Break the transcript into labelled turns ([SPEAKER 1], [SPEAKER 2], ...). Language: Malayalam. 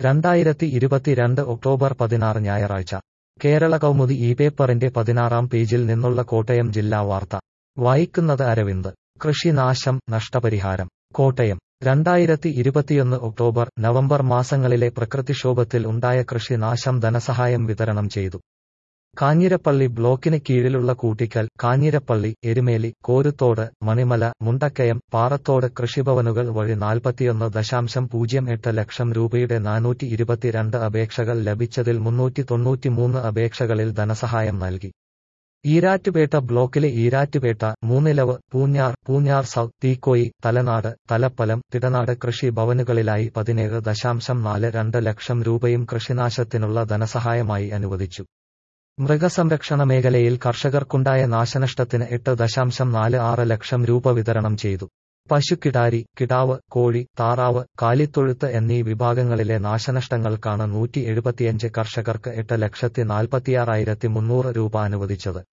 [SPEAKER 1] രണ്ടായിരത്തി ഇരുപത്തിരണ്ട് ഒക്ടോബർ പതിനാറ് ഞായറാഴ്ച കേരള കൗമുദി ഈ പേപ്പറിന്റെ പതിനാറാം പേജിൽ നിന്നുള്ള കോട്ടയം ജില്ലാ വാർത്ത വായിക്കുന്നത് അരവിന്ദ് കൃഷിനാശം നഷ്ടപരിഹാരം കോട്ടയം രണ്ടായിരത്തി ഇരുപത്തിയൊന്ന് ഒക്ടോബർ നവംബർ മാസങ്ങളിലെ പ്രകൃതിക്ഷോഭത്തിൽ ഉണ്ടായ കൃഷിനാശം ധനസഹായം വിതരണം ചെയ്തു കാഞ്ഞിരപ്പള്ളി ബ്ലോക്കിന് കീഴിലുള്ള കൂട്ടിക്കൽ കാഞ്ഞിരപ്പള്ളി എരുമേലി കോരുത്തോട് മണിമല മുണ്ടക്കയം പാറത്തോട് കൃഷിഭവനുകൾ വഴി നാൽപ്പത്തിയൊന്ന് ദശാംശം പൂജ്യം എട്ട് ലക്ഷം രൂപയുടെ നാനൂറ്റി ഇരുപത്തിരണ്ട് അപേക്ഷകൾ ലഭിച്ചതിൽ മുന്നൂറ്റി തൊണ്ണൂറ്റിമൂന്ന് അപേക്ഷകളിൽ ധനസഹായം നൽകി ഈരാറ്റുപേട്ട ബ്ലോക്കിലെ ഈരാറ്റുപേട്ട മൂന്നിലവ് പൂഞ്ഞാർ പൂഞ്ഞാർ സൗത്ത് തീക്കോയി തലനാട് തലപ്പലം തിടനാട് കൃഷി ഭവനുകളിലായി പതിനേഴ് ദശാംശം നാല് രണ്ട് ലക്ഷം രൂപയും കൃഷിനാശത്തിനുള്ള ധനസഹായമായി അനുവദിച്ചു മൃഗസംരക്ഷണ മേഖലയിൽ കർഷകർക്കുണ്ടായ നാശനഷ്ടത്തിന് എട്ട് ദശാംശം നാല് ആറ് ലക്ഷം രൂപ വിതരണം ചെയ്തു പശുക്കിടാരി കിടാവ് കോഴി താറാവ് കാലിത്തൊഴുത്ത് എന്നീ വിഭാഗങ്ങളിലെ നാശനഷ്ടങ്ങൾക്കാണ് നൂറ്റി എഴുപത്തിയഞ്ച് കർഷകർക്ക് എട്ട് ലക്ഷത്തി നാൽപ്പത്തിയാറായിരത്തി മുന്നൂറ് രൂപ അനുവദിച്ചത്